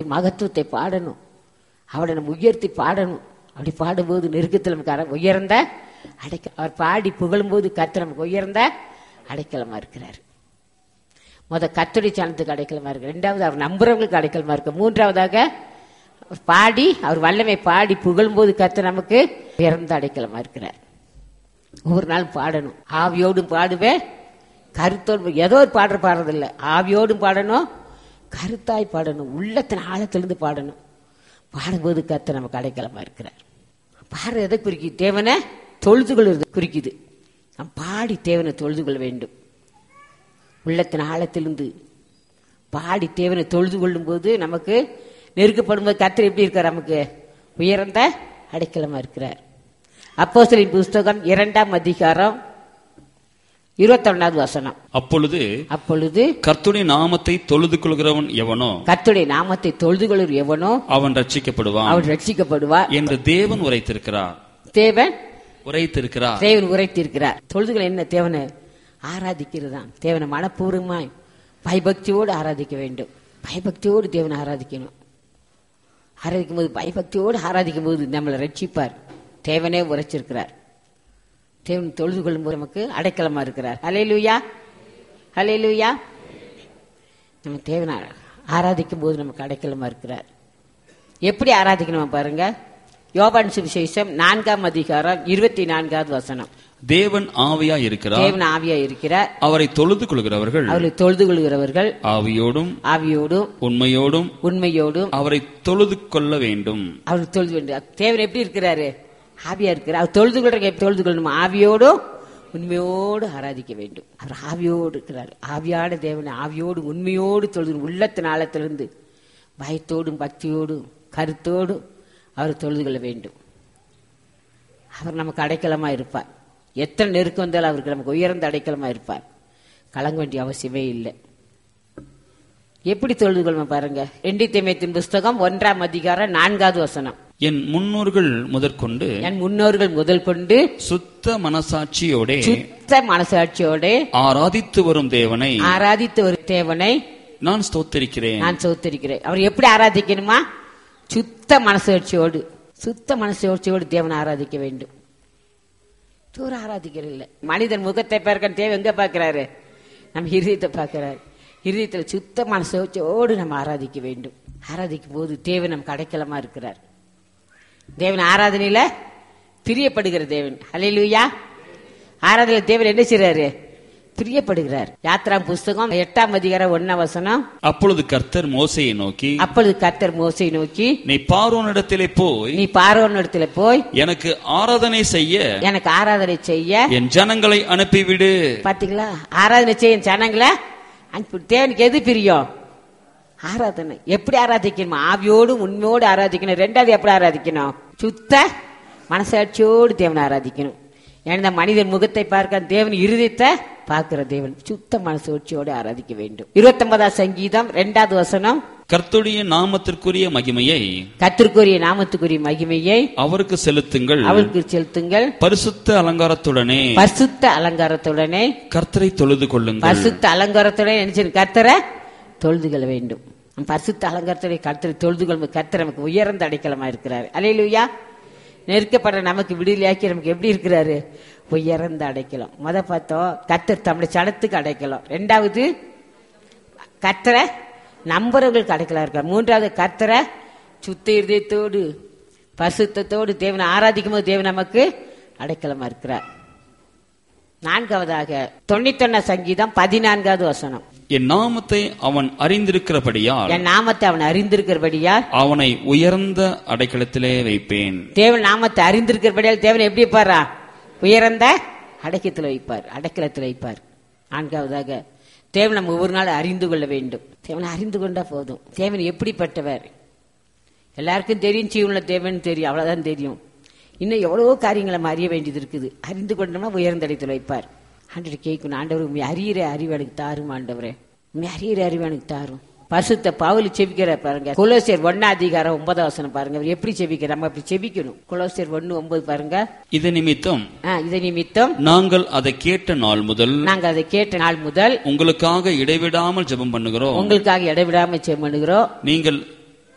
மகத்துவத்தை பாடணும் அவரை நம்ம உயர்த்தி பாடணும் அப்படி பாடும்போது நெருக்கத்தில் நமக்கு அர- உயர்ந்த அடைக்க அவர் பாடி புகழும்போது கர்த்தர் நமக்கு உயர்ந்த அடைக்கலமா இருக்கிறார் முத கத்தடி சாணத்துக்கு அடைக்கலமா இருக்கு ரெண்டாவது அவர் நம்புறவங்களுக்கு அடைக்கலமா இருக்கு மூன்றாவதாக அவர் பாடி அவர் வல்லமை பாடி புகழும்போது கர்த்தர் நமக்கு உயர்ந்த அடைக்கலமா இருக்கிறார் ஒவ்வொரு நாளும் பாடணும் ஆவியோடும் பாடுவேன் கருத்தோடு ஏதோ ஒரு பாடுற பாடுறதில்ல ஆவியோடும் பாடணும் கருத்தாய் பாடணும் உள்ளத்தின் ஆழத்திலிருந்து பாடணும் பாடும்போது கர்த்தர் நமக்கு அடைக்கலமா இருக்கிறார் பாடுறது எதை குறிக்குது தேவனை தொழுது கொள்வது குறிக்குது நாம் பாடி தேவனை தொழுது கொள்ள வேண்டும் உள்ளத்தின் ஆழத்திலிருந்து பாடி தேவனை தொழுது கொள்ளும் போது நமக்கு நெருக்கப்படும் போது கர்த்தர் எப்படி இருக்கார் நமக்கு உயர்ந்த அடைக்கலமா இருக்கிறார் அப்போஸ்தலரின் புஸ்தகம் இரண்டாம் அதிகாரம் இருபத்தொன்னாவது வசனம் அப்பொழுது அப்பொழுது கர்த்துடைய நாமத்தை தொழுது கொள்கிறவன் எவனோ கர்த்தருடைய நாமத்தை தொழுது கொள்ளும் எவனோ அவன் ரட்சிக்கப்படுவான் அவர் ரட்சிக்கப்படுவார் என்று தேவன் உரைத்திருக்கிறார் தேவன் உரைத்திருக்கிறார் தேவன் உரைத்திருக்கிறார் தொழுதுகள் என்ன தேவனை ஆராதிக்கிறது தான் தேவனை மனப்பூர்வமாய் பயபக்தியோடு ஆராதிக்க வேண்டும் பயபக்தியோடு தேவனை ஆராதிக்கணும் ஆராதிக்கும் போது பயபக்தியோடு ஆராதிக்கும் போது நம்மளை ரட்சிப்பார் தேவனே உரைச்சிருக்கிறார் தேவன் தொழுது கொள்ளும் போது நமக்கு அடைக்கலமா இருக்கிறார் ஹலே லூயா ஹலே லூயா நம்ம தேவனை ஆராதிக்கும் போது நமக்கு அடைக்கலமா இருக்கிறார் எப்படி ஆராதிக்கணும் பாருங்க யோபான் சுவிசேஷம் நான்காம் அதிகாரம் இருபத்தி நான்காவது வசனம் தேவன் ஆவியா இருக்கிறார் தேவன் ஆவியா இருக்கிறார் அவரை தொழுது கொள்கிறவர்கள் அவர்களை தொழுது கொள்கிறவர்கள் ஆவியோடும் ஆவியோடும் உண்மையோடும் உண்மையோடும் அவரை தொழுது கொள்ள வேண்டும் அவர் தொழுது வேண்டும் தேவன் எப்படி இருக்கிறாரு ஆவியா இருக்கிறார் அவர் தொழுது கொள்ற தொழுது கொள்ளணும் ஆவியோடும் உண்மையோடு ஆராதிக்க வேண்டும் அவர் ஆவியோடு இருக்கிறார் ஆவியான தேவனை ஆவியோடு உண்மையோடு தொழுது உள்ளத்தின் ஆழத்திலிருந்து பயத்தோடும் பக்தியோடும் கருத்தோடும் அவர் தொழுது கொள்ள வேண்டும் அவர் நமக்கு அடைக்கலமா இருப்பார் எத்தனை நெருக்கம் வந்தாலும் அவருக்கு நமக்கு உயர்ந்த அடைக்கலமா இருப்பார் கலங்க வேண்டிய அவசியமே இல்லை எப்படி தொழுது கொள்வோம் பாருங்க ரெண்டி தேமத்தின் புஸ்தகம் ஒன்றாம் அதிகாரம் நான்காவது வசனம் என் முன்னோர்கள் முதற்கொண்டு என் முன்னோர்கள் முதல் கொண்டு சுத்த மனசாட்சியோட சுத்த மனசாட்சியோட ஆராதித்து வரும் தேவனை ஆராதித்து ஒரு தேவனை நான் ஸ்தோத்தரிக்கிறேன் நான் சோத்தரிக்கிறேன் அவர் எப்படி ஆராதிக்கணுமா சுத்த மனசாட்சியோடு சுத்த மனசாட்சியோடு தேவனை ஆராதிக்க வேண்டும் தூர ஆராதிக்கிறது இல்லை மனிதன் முகத்தை பார்க்க தேவை எங்க பார்க்கிறாரு நம்ம இருதயத்தை பார்க்கிறாரு இருதயத்துல சுத்த மனசாட்சியோடு நம்ம ஆராதிக்க வேண்டும் ஆராதிக்கும் போது தேவன் நமக்கு அடைக்கலமா இருக்கிறார் தேவன் ஆராதனையில பிரியப்படுகிற தேவன் ஹalleluya ஆராதனை தேவன் என்ன செய்றாரு பிரியப்படுகிறார் யாத்ரா புஸ்தகம் எட்டாம் அதிகாரம் ஒன்னாம் வசனம் அப்பொழுது கர்த்தர் மோசையை நோக்கி அப்பொழுது கர்த்தர் மோசை நோக்கி நீ பார்வோனிடத்திலே போய் நீ பார்வோனிடத்துல போய் எனக்கு ஆராதனை செய்ய எனக்கு ஆராதனை செய்ய என் ஜனங்களை அனுப்பிவிடு பாத்தீங்களா ஆராதனை செய்ய ஜனங்களை அனுப்பி தேவனுக்கு எது பிரியம் ஆராதனை எப்படி ஆராதிக்கணும் ஆவியோடு உண்மையோடு ஆராதிக்கணும் ரெண்டாவது எப்படி ஆராதிக்கணும் சுத்த மனசாட்சியோடு தேவனை ஆராதிக்கணும் ஏன்னா மனிதன் முகத்தை பார்க்க தேவன் இருதயத்தை பார்க்கிற தேவன் சுத்த மனசாட்சியோடு ஆராதிக்க வேண்டும் இருபத்தொன்பதாம் சங்கீதம் ரெண்டாவது வசனம் கர்த்துடைய நாமத்திற்குரிய மகிமையை கத்திற்குரிய நாமத்துக்குரிய மகிமையை அவருக்கு செலுத்துங்கள் அவருக்கு செலுத்துங்கள் பரிசுத்த அலங்காரத்துடனே பரிசுத்த அலங்காரத்துடனே கர்த்தரை தொழுது கொள்ளுங்கள் பரிசுத்த அலங்காரத்துடன் நினைச்சு கர்த்தரை தொழுது கொள்ள வேண்டும் நம்ம பரிசுத்த அலங்காரத்துடைய கர்த்தரை தொழுது கொள்ளும் கர்த்தர் நமக்கு உயர்ந்த அடைக்கலமா இருக்கிறார் அலையிலுயா நெருக்கப்படுற நமக்கு விடுதலையாக்கி நமக்கு எப்படி இருக்கிறாரு உயர்ந்த அடைக்கலம் முத பார்த்தோம் கர்த்தர் தம்முடைய சடத்துக்கு அடைக்கலம் ரெண்டாவது கர்த்தரை நம்புறவங்களுக்கு அடைக்கலம் இருக்கார் மூன்றாவது கர்த்தரை சுத்த இருதயத்தோடு பரிசுத்தத்தோடு தேவனை ஆராதிக்கும் போது தேவன் நமக்கு அடைக்கலமா இருக்கிறார் நான்காவதாக தொண்ணூத்தொன்ன சங்கீதம் பதினான்காவது வசனம் என் நாமத்தை அவன் அறிந்திருக்கிறபடியால் என் நாமத்தை அவன் அறிந்திருக்கிறபடியால் அவனை உயர்ந்த அடைக்கலத்திலே வைப்பேன் தேவன் நாமத்தை அறிந்திருக்கிறபடியால் தேவன் எப்படி இருப்பாரா உயர்ந்த அடைக்கத்தில் வைப்பார் அடைக்கலத்தில் வைப்பார் நான்காவதாக தேவன் நம்ம ஒவ்வொரு நாள் அறிந்து கொள்ள வேண்டும் தேவனை அறிந்து கொண்டா போதும் தேவன் எப்படிப்பட்டவர் எல்லாருக்கும் தெரியும் ஜீவனுள்ள தேவன் தெரியும் அவ்வளவுதான் தெரியும் இன்னும் எவ்வளவோ காரியங்களை நம்ம அறிய வேண்டியது இருக்குது அறிந்து கொண்டோம்னா உயர்ந்த இடத்தில் வைப்பார் ஆண்டவர் கேட்கணும் ஆண்டவர் உண்மை அறியிற அறிவு எனக்கு தாரும் ஆண்டவரே உண்மை அறியிற அறிவு எனக்கு தாரும் பரிசுத்த பவுல் செபிக்கிற பாருங்க குலோசியர் ஒன்னா அதிகாரம் ஒன்பதாம் வசனம் பாருங்க அவர் எப்படி செபிக்கிற நம்ம அப்படி செபிக்கணும் குலோசியர் ஒன்னு ஒன்பது பாருங்க இது நிமித்தம் ஆ, இதை நிமித்தம் நாங்கள் அதை கேட்ட நாள் முதல் நாங்க அதை கேட்ட நாள் முதல் உங்களுக்காக இடைவிடாமல் ஜெபம் பண்ணுகிறோம் உங்களுக்காக இடைவிடாம செம்மணுகிறோம் நீங்கள்